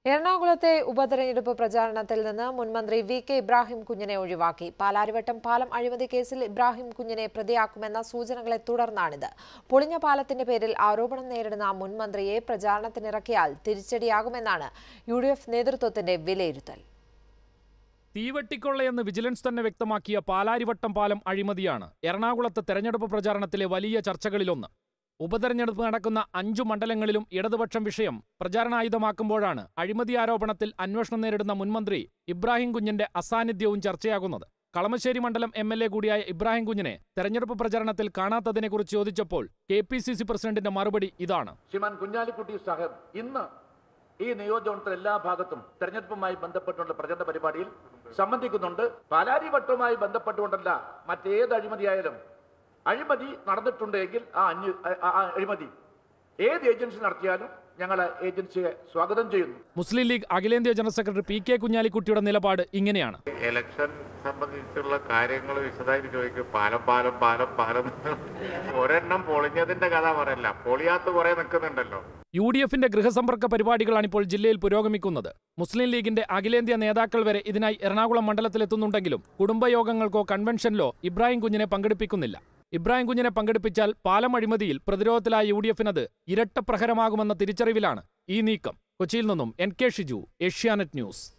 എറണാകുളത്തെ ഉപതെരഞ്ഞെടുപ്പ് പ്രചാരണത്തിൽ നിന്ന് മുൻമന്ത്രി വി കെ ഇബ്രാഹിം കുഞ്ഞിനെ ഒഴിവാക്കി പാലാരിവട്ടം പാലം അഴിമതി കേസിൽ ഇബ്രാഹിം കുഞ്ഞിനെ പ്രതിയാക്കുമെന്ന സൂചനകളെ തുടർന്നാണിത് പൊളിഞ്ഞ പാലത്തിന്റെ പേരിൽ ആരോപണം നേരിടുന്ന മുൻമന്ത്രിയെ പ്രചാരണത്തിനിറക്കിയാൽ തിരിച്ചടിയാകുമെന്നാണ് യു ഡി എഫ് നേതൃത്വത്തിന്റെ വിലയിരുത്തൽ തീവെട്ടിക്കൊള്ളയെന്ന് വിജിലൻസ് തന്നെ വ്യക്തമാക്കിയ പാലാരിവട്ടം പാലം അഴിമതിയാണ് എറണാകുളത്ത് തെരഞ്ഞെടുപ്പ് പ്രചാരണത്തിലെ വലിയ ചർച്ചകളിലൊന്ന് ഉപതെരഞ്ഞെടുപ്പ് നടക്കുന്ന അഞ്ചു മണ്ഡലങ്ങളിലും ഇടതുപക്ഷം വിഷയം പ്രചാരണായുധമാക്കുമ്പോഴാണ് അഴിമതി ആരോപണത്തിൽ അന്വേഷണം നേരിടുന്ന മുൻമന്ത്രി ഇബ്രാഹിം കുഞ്ഞിന്റെ അസാന്നിധ്യവും ചർച്ചയാകുന്നത് കളമശ്ശേരി മണ്ഡലം എം എൽ എ കൂടിയായ ഇബ്രാഹിം കുഞ്ഞിനെ തെരഞ്ഞെടുപ്പ് പ്രചാരണത്തിൽ കാണാത്തതിനെക്കുറിച്ച് ചോദിച്ചപ്പോൾ കെ പി സി സി പ്രസിഡന്റിന്റെ മറുപടി ഇതാണ് ശ്രീമാൻ കുഞ്ഞാലിക്കുട്ടി സാഹബ് ഇന്ന് ഈ നിയോജകമണ്ഡലത്തിലെ എല്ലാ ഭാഗത്തും തെരഞ്ഞെടുപ്പുമായി ബന്ധപ്പെട്ടുള്ള പ്രചരണ പരിപാടിയിൽ സംബന്ധിക്കുന്നുണ്ട് പാലാരി വട്ടവുമായി ബന്ധപ്പെട്ടുകൊണ്ടല്ല മറ്റേത് അഴിമതിയായാലും അഴിമതി നടന്നിട്ടുണ്ടെങ്കിൽ ആ അന്യ ആ- ആ അഴിമതി ഏത് ഏജൻസി നടത്തിയാലും ഞങ്ങൾ ഏജൻസിയെ സ്വാഗതം ചെയ്യുന്നു മുസ്ലിം ലീഗ് അഖിലേന്ത്യാ ജനറൽ സെക്രട്ടറി പി കെ കുഞ്ഞാലിക്കുട്ടിയുടെ നിലപാട് ഇങ്ങനെയാണ് ഇലക്ഷൻ സംബന്ധിച്ചുള്ള കാര്യങ്ങൾ വിശദമായിട്ട് ചോദിക്കും പാലം പാലം പാലം പാലം ഒരെണ്ണം പൊളിഞ്ഞതിന്റെ കഥ പറയല്ല പൊളിയാത്ത കുറെ നിൽക്കുന്നുണ്ടല്ലോ യു ഡി എഫിന്റെ ഗൃഹസമ്പർക്ക പരിപാടികളാണ് ഇപ്പോൾ ജില്ലയിൽ പുരോഗമിക്കുന്നത് മുസ്ലിം ലീഗിന്റെ അഖിലേന്ത്യാ നേതാക്കൾ വരെ ഇതിനായി എറണാകുളം മണ്ഡലത്തിലെത്തുന്നുണ്ടെങ്കിലും കുടുംബയോഗങ്ങൾക്കോ കൺവെൻഷനിലോ ഇബ്രാഹിം കുഞ്ഞിനെ പങ്കെടുപ്പിക്കുന്നില്ല ഇബ്രാഹിം കുഞ്ഞിനെ പങ്കെടുപ്പിച്ചാൽ പാലം അഴിമതിയിൽ പ്രതിരോധത്തിലായ യു ഡി എഫിനത് ഇരട്ട പ്രഹരമാകുമെന്ന തിരിച്ചറിവിലാണ് ഈ നീക്കം കൊച്ചിയിൽ നിന്നും N K Shiju Asianet news